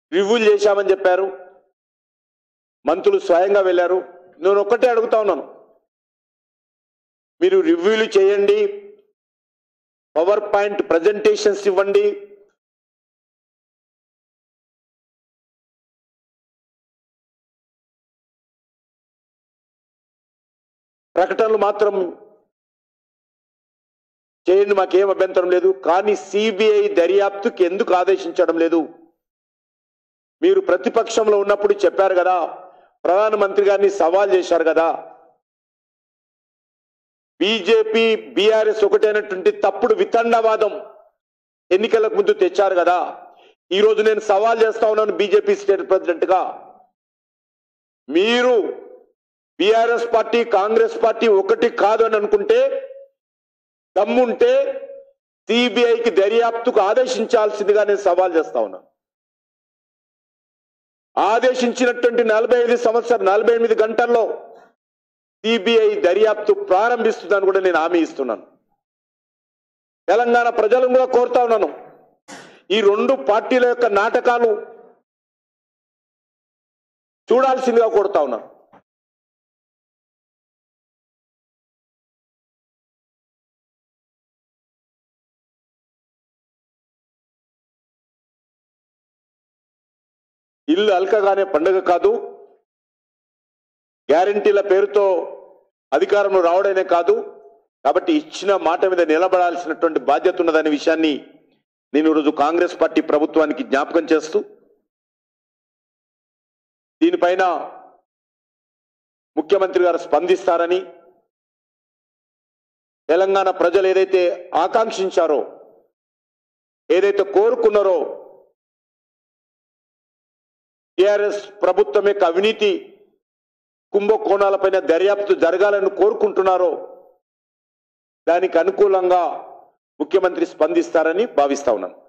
రివ్యూలు చేశామని చెప్పారు మంత్రులు స్వయంగా వెళ్ళారు నేను ఒక్కటే అడుగుతా ఉన్నాను మీరు రివ్యూలు చేయండి పవర్ పాయింట్ ప్రజెంటేషన్స్ ఇవ్వండి ప్రకటనలు మాత్రం చేయండి మాకేం అభ్యంతరం లేదు కానీ సిబిఐ దర్యాప్తుకి ఎందుకు ఆదేశించడం లేదు మీరు ప్రతిపక్షంలో ఉన్నప్పుడు చెప్పారు కదా ప్రధానమంత్రి గారిని సవాల్ చేశారు కదా బీజేపీ బీఆర్ఎస్ ఒకటైనటువంటి తప్పుడు వితండవాదం ఎన్నికలకు ముందు తెచ్చారు కదా ఈ రోజు నేను సవాల్ చేస్తా ఉన్నాను బీజేపీ స్టేట్ ప్రెసిడెంట్ గా మీరు బీఆర్ఎస్ పార్టీ కాంగ్రెస్ పార్టీ ఒకటి కాదు అని అనుకుంటే దమ్ముంటే సిబిఐకి దర్యాప్తుకు ఆదేశించాల్సిందిగా నేను సవాల్ చేస్తా ఉన్నాను ఆదేశించినటువంటి నలభై ఐదు సంవత్సరం నలభై ఎనిమిది గంటల్లో సిబిఐ దర్యాప్తు ప్రారంభిస్తుందని కూడా నేను హామీ ఇస్తున్నాను తెలంగాణ ప్రజలను కూడా కోరుతా ఉన్నాను ఈ రెండు పార్టీల యొక్క నాటకాలు చూడాల్సిందిగా కోరుతా ఉన్నాను ఇల్లు అల్కగానే పండుగ కాదు గ్యారంటీల పేరుతో అధికారంలో రావడమే కాదు కాబట్టి ఇచ్చిన మాట మీద నిలబడాల్సినటువంటి బాధ్యత ఉన్నదనే విషయాన్ని నేను ఈరోజు కాంగ్రెస్ పార్టీ ప్రభుత్వానికి జ్ఞాపకం చేస్తూ దీనిపైన ముఖ్యమంత్రి గారు స్పందిస్తారని తెలంగాణ ప్రజలు ఏదైతే ఆకాంక్షించారో ఏదైతే కోరుకున్నారో టిఆర్ఎస్ ప్రభుత్వం యొక్క అవినీతి కుంభకోణాలపైన దర్యాప్తు జరగాలని కోరుకుంటున్నారో దానికి అనుకూలంగా ముఖ్యమంత్రి స్పందిస్తారని భావిస్తా ఉన్నాను